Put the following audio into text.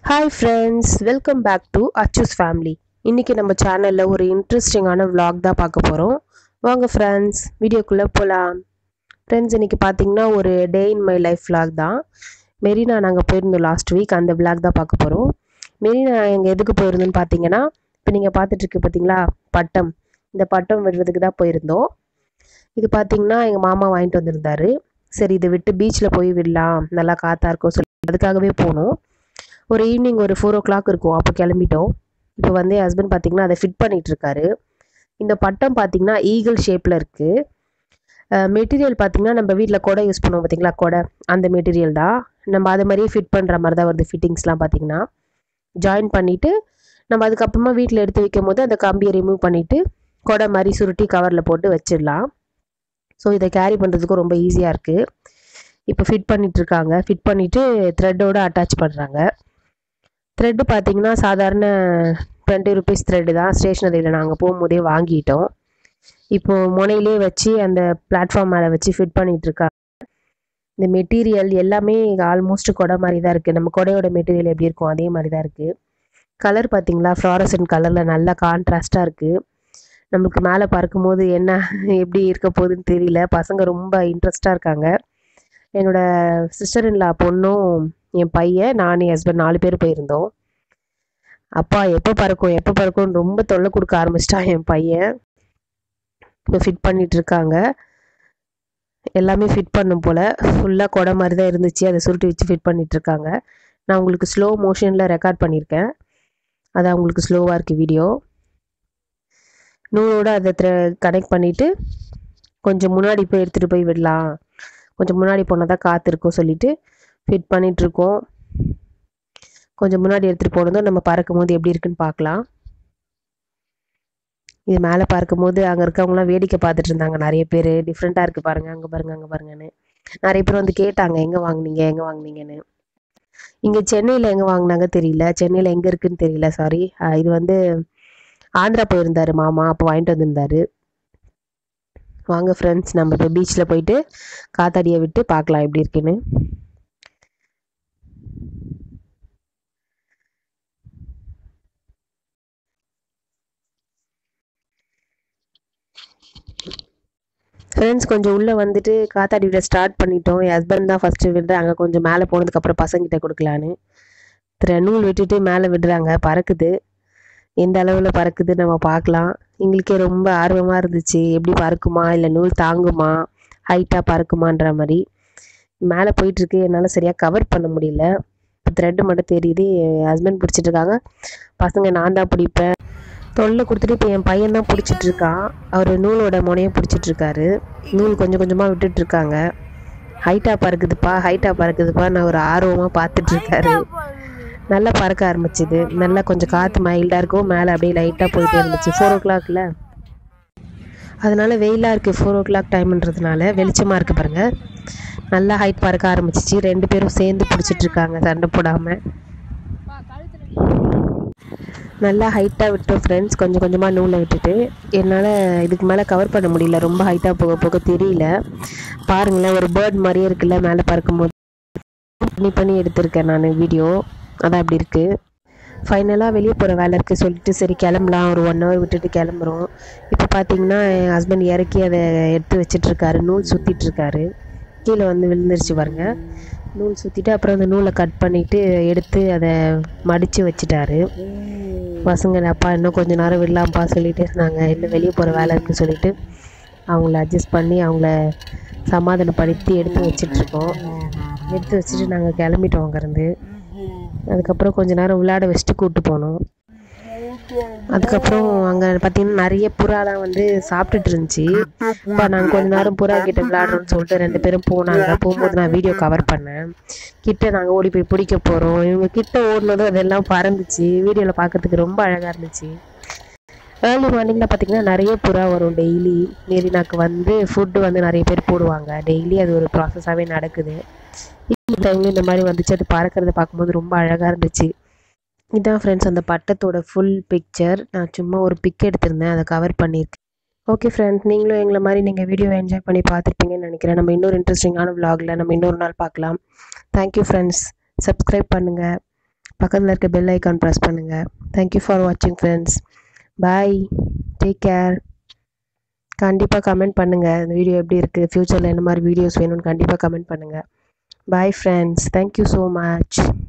hi friends welcome back to Achus family இன்றைக்கி நம்ம சேனலில் ஒரு இன்ட்ரெஸ்டிங்கான vlog தான் பார்க்க போகிறோம் வாங்க ஃப்ரெண்ட்ஸ் வீடியோக்குள்ளே போகலாம் ஃப்ரெண்ட்ஸ் இன்றைக்கி பார்த்தீங்கன்னா ஒரு day in my life vlog தான் மெரினா நாங்கள் போயிருந்தோம் லாஸ்ட் வீக் அந்த vlog தான் பார்க்க போகிறோம் மெரினா எங்கள் எதுக்கு போயிருந்தோம்னு பார்த்தீங்கன்னா இப்போ நீங்கள் பார்த்துட்ருக்கு பார்த்தீங்களா பட்டம் இந்த பட்டம் விடுறதுக்கு தான் போயிருந்தோம் இது பார்த்தீங்கன்னா எங்கள் மாமா வாங்கிட்டு வந்திருந்தாரு சரி இதை விட்டு பீச்சில் போய் விடலாம் நல்லா காற்றா இருக்கும் சொல்லி அதுக்காகவே போனோம் ஒரு ஈவினிங் ஒரு ஃபோர் ஓ கிளாக் இருக்கும் அப்போ கிளம்பிட்டோம் இப்போ வந்து என் ஹஸ்பண்ட் பார்த்தீங்கன்னா அதை ஃபிட் பண்ணிட்டு இருக்காரு இந்த பட்டம் பார்த்தீங்கன்னா ஈகிள் ஷேப்பில் இருக்குது மெட்டீரியல் பார்த்தீங்கன்னா நம்ம வீட்டில் கொடை யூஸ் பண்ணுவோம் பார்த்தீங்களா கொடை அந்த மெட்டீரியல் தான் நம்ம அது மாதிரியே ஃபிட் பண்ணுற மாதிரி தான் வருது ஃபிட்டிங்ஸ்லாம் பார்த்தீங்கன்னா ஜாயின் பண்ணிவிட்டு நம்ம அதுக்கப்புறமா வீட்டில் எடுத்து வைக்கும் போது அந்த கம்பியை ரிமூவ் பண்ணிவிட்டு கொடை மாதிரி சுருட்டி கவரில் போட்டு வச்சிடலாம் ஸோ இதை கேரி பண்ணுறதுக்கும் ரொம்ப ஈஸியாக இருக்குது இப்போ ஃபிட் பண்ணிட்டு இருக்காங்க ஃபிட் பண்ணிவிட்டு த்ரெட்டோட அட்டாச் பண்ணுறாங்க த்ரெட்டு பார்த்தீங்கன்னா சாதாரண டுவெண்ட்டி ருபீஸ் த்ரெட்டு தான் ஸ்டேஷ்னரியில் நாங்கள் போகும்போதே வாங்கிட்டோம் இப்போ முனையிலே வச்சு அந்த பிளாட்ஃபார்ம் மேலே வச்சு ஃபிட் பண்ணிட்டு இருக்காங்க இந்த மெட்டீரியல் எல்லாமே ஆல்மோஸ்ட் கொடை மாதிரி தான் இருக்குது நம்ம கொடையோட மெட்டீரியல் எப்படி இருக்கும் அதே மாதிரி தான் இருக்குது கலர் பார்த்தீங்களா ஃப்ளாரசன்ட் கலரில் நல்லா கான்ட்ராஸ்ட்டாக இருக்குது நம்மளுக்கு மேலே பறக்கும்போது என்ன எப்படி இருக்க போகுதுன்னு தெரியல பசங்க ரொம்ப இன்ட்ரெஸ்டாக இருக்காங்க என்னோட சிஸ்டர் இன்லா பொண்ணும் என் பையன் நான் என் ஹஸ்பண்ட் நாலு பேர் போயிருந்தோம் அப்பா எப்போ பறக்கும் எப்போ பறக்கும்னு ரொம்ப தொல்லை கொடுக்க ஆரம்பிச்சிட்டான் என் பையன் இப்போ ஃபிட் பண்ணிட்டு இருக்காங்க எல்லாமே ஃபிட் பண்ணும் போல் ஃபுல்லாக கொடை மாதிரி தான் இருந்துச்சு அதை சுருட்டி வச்சு ஃபிட் பண்ணிட்டு இருக்காங்க நான் உங்களுக்கு ஸ்லோ மோஷனில் ரெக்கார்ட் பண்ணியிருக்கேன் அது உங்களுக்கு ஸ்லோவாக இருக்குது வீடியோ நூலோட அதை கனெக்ட் பண்ணிவிட்டு கொஞ்சம் முன்னாடி போய் எடுத்துகிட்டு போய் விடலாம் கொஞ்சம் முன்னாடி போனால் தான் காற்று இருக்கும் சொல்லிட்டு ஃபிட் பண்ணிகிட்ருக்கோம் கொஞ்சம் முன்னாடி எடுத்துகிட்டு போனதும் நம்ம பறக்கும் போது எப்படி இருக்குன்னு பார்க்கலாம் இது மேலே பார்க்கும் போது அங்கே இருக்கவங்களாம் வேடிக்கை பார்த்துட்டு இருந்தாங்க நிறைய பேர் டிஃப்ரெண்ட்டாக இருக்குது பாருங்கள் அங்கே பாருங்கள் அங்கே பாருங்கன்னு நிறைய பேர் வந்து கேட்டாங்க எங்கே வாங்குனீங்க எங்கே வாங்குனீங்கன்னு இங்கே சென்னையில் எங்கே வாங்கினாங்க தெரியல சென்னையில் எங்கே இருக்குன்னு தெரியல சாரி இது வந்து ஆந்திரா போயிருந்தாரு மாமா அப்போ வாங்கிட்டு வந்திருந்தாரு வாங்க ஃப்ரெண்ட்ஸ் நம்ம இப்போ பீச்சில் போயிட்டு காத்தாடியை விட்டு பார்க்கலாம் எப்படி இருக்குன்னு ஃப்ரெண்ட்ஸ் கொஞ்சம் உள்ளே வந்துட்டு காத்தாடி விட ஸ்டார்ட் பண்ணிட்டோம் என் ஹஸ்பண்ட் தான் ஃபஸ்ட்டு விடுறாங்க கொஞ்சம் மேலே போனதுக்கப்புறம் பசங்கிட்ட கொடுக்கலான்னு திரு நூல் விட்டுட்டு மேலே விடுறாங்க பறக்குது எந்த அளவில் பறக்குது நம்ம பார்க்கலாம் எங்களுக்கே ரொம்ப ஆர்வமாக இருந்துச்சு எப்படி பறக்குமா இல்லை நூல் தாங்குமா ஹைட்டாக பறக்குமான்ற மாதிரி மேலே போயிட்டுருக்கு என்னால் சரியாக கவர் பண்ண முடியல இப்போ த்ரெட்டு மட்டும் தெரியுது என் ஹஸ்பண்ட் பிடிச்சிட்டு இருக்காங்க பசங்க நான் தான் பிடிப்பேன் தொல்லை கொடுத்துட்டு இப்போ என் பையன் தான் பிடிச்சிட்டு இருக்கான் அவர் நூலோட முனையை பிடிச்சிட்டு இருக்காரு நூல் கொஞ்சம் கொஞ்சமாக விட்டுட்டு இருக்காங்க ஹைட்டாக பறக்குதுப்பா ஹைட்டாக பறக்குதுப்பா நான் ஒரு ஆர்வமாக பார்த்துட்டு இருக்காரு நல்லா பறக்க ஆரம்பிச்சுது நல்லா கொஞ்சம் காற்று மைல்டாக இருக்கும் மேலே அப்படியே லைட்டாக போயிட்டே இருந்துச்சு ஃபோர் ஓ கிளாக்ல அதனால வெயிலாக இருக்குது ஃபோர் ஓ கிளாக் டைம்ன்றதுனால வெளிச்சமாக இருக்குது பாருங்கள் நல்லா ஹைட் பறக்க ஆரம்பிச்சிச்சு ரெண்டு பேரும் சேர்ந்து பிடிச்சிட்டு இருக்காங்க சண்டை போடாமல் நல்லா ஹைட்டாக விட்டோம் ஃப்ரெண்ட்ஸ் கொஞ்சம் கொஞ்சமாக நூலை விட்டுட்டு என்னால் இதுக்கு மேலே கவர் பண்ண முடியல ரொம்ப ஹைட்டாக போக போக தெரியல பாருங்களேன் ஒரு பேர்ட் மாதிரியே இருக்குல்ல மேலே பறக்கும்போது பண்ணி பண்ணி எடுத்திருக்கேன் நான் வீடியோ அதான் அப்படி இருக்குது ஃபைனலாக வெளியே போகிற வேலை இருக்குது சொல்லிட்டு சரி கிளம்பலாம் ஒரு ஒன் ஹவர் விட்டுட்டு கிளம்புறோம் இப்போ பார்த்தீங்கன்னா என் ஹஸ்பண்ட் இறக்கி அதை எடுத்து வச்சிட்ருக்காரு நூல் சுற்றிட்டுருக்காரு கீழே வந்து விழுந்துருச்சு பாருங்க நூல் சுற்றிட்டு அப்புறம் அந்த நூலை கட் பண்ணிவிட்டு எடுத்து அதை மடித்து வச்சுட்டாரு பசங்க அப்பா இன்னும் கொஞ்சம் நேரம் விடலாம்ப்பா சொல்லிட்டு இருந்தாங்க இல்லை வெளியே போகிற வேலை இருக்குன்னு சொல்லிட்டு அவங்கள அட்ஜஸ்ட் பண்ணி அவங்கள சமாதானப்படுத்தி எடுத்து வச்சிட்ருக்கோம் எடுத்து வச்சுட்டு நாங்கள் கிளம்பிட்டோம் அங்கேருந்து அதுக்கப்புறம் கொஞ்ச நேரம் விளையாட வச்சுட்டு கூப்பிட்டு போனோம் அதுக்கப்புறம் அங்கே பார்த்தீங்கன்னா நிறைய புறாலாம் வந்து சாப்பிட்டுட்டு இருந்துச்சு இப்போ நாங்கள் கொஞ்ச நேரம் புறா கிட்ட விளையாடுறோம்னு சொல்லிட்டு ரெண்டு பேரும் போனாங்க போகும்போது நான் வீடியோ கவர் பண்ணேன் கிட்ட நாங்கள் ஓடி போய் பிடிக்க போகிறோம் இவங்க கிட்ட ஓடினதும் அதெல்லாம் பறந்துச்சு வீடியோவில் பார்க்கறதுக்கு ரொம்ப அழகாக இருந்துச்சு ஏர்லி மார்னிங்கில் பார்த்தீங்கன்னா நிறைய புறா வரும் டெய்லி மெரினாக்கு வந்து ஃபுட்டு வந்து நிறைய பேர் போடுவாங்க டெய்லி அது ஒரு ப்ராசஸாகவே நடக்குது டைம்ல இந்த மாதிரி வந்துச்சு அது பறக்கிறத பார்க்கும்போது ரொம்ப அழகாக இருந்துச்சு இதான் ஃப்ரெண்ட்ஸ் அந்த பட்டத்தோட ஃபுல் பிக்சர் நான் சும்மா ஒரு பிக் எடுத்திருந்தேன் அதை கவர் பண்ணியிருக்கேன் ஓகே ஃப்ரெண்ட்ஸ் நீங்களும் எங்களை மாதிரி நீங்கள் வீடியோ என்ஜாய் பண்ணி பார்த்துருப்பீங்கன்னு நினைக்கிறேன் நம்ம இன்னொரு இன்ட்ரெஸ்டிங்கான vlogல நம்ம இன்னொரு நாள் பார்க்கலாம் தேங்க்யூ ஃப்ரெண்ட்ஸ் சப்ஸ்கிரைப் பண்ணுங்கள் பக்கத்தில் இருக்க பெல் ஐக்கான் ப்ரெஸ் பண்ணுங்கள் தேங்க்யூ ஃபார் வாட்சிங் ஃப்ரெண்ட்ஸ் பாய் டேக் கேர் கண்டிப்பாக கமெண்ட் பண்ணுங்கள் இந்த வீடியோ எப்படி இருக்குது ஃப்யூச்சரில் என்ன மாதிரி வீடியோஸ் வேணும்னு கண்டிப்பாக கமெண்ட் பண்ணுங்கள் bye friends thank you so much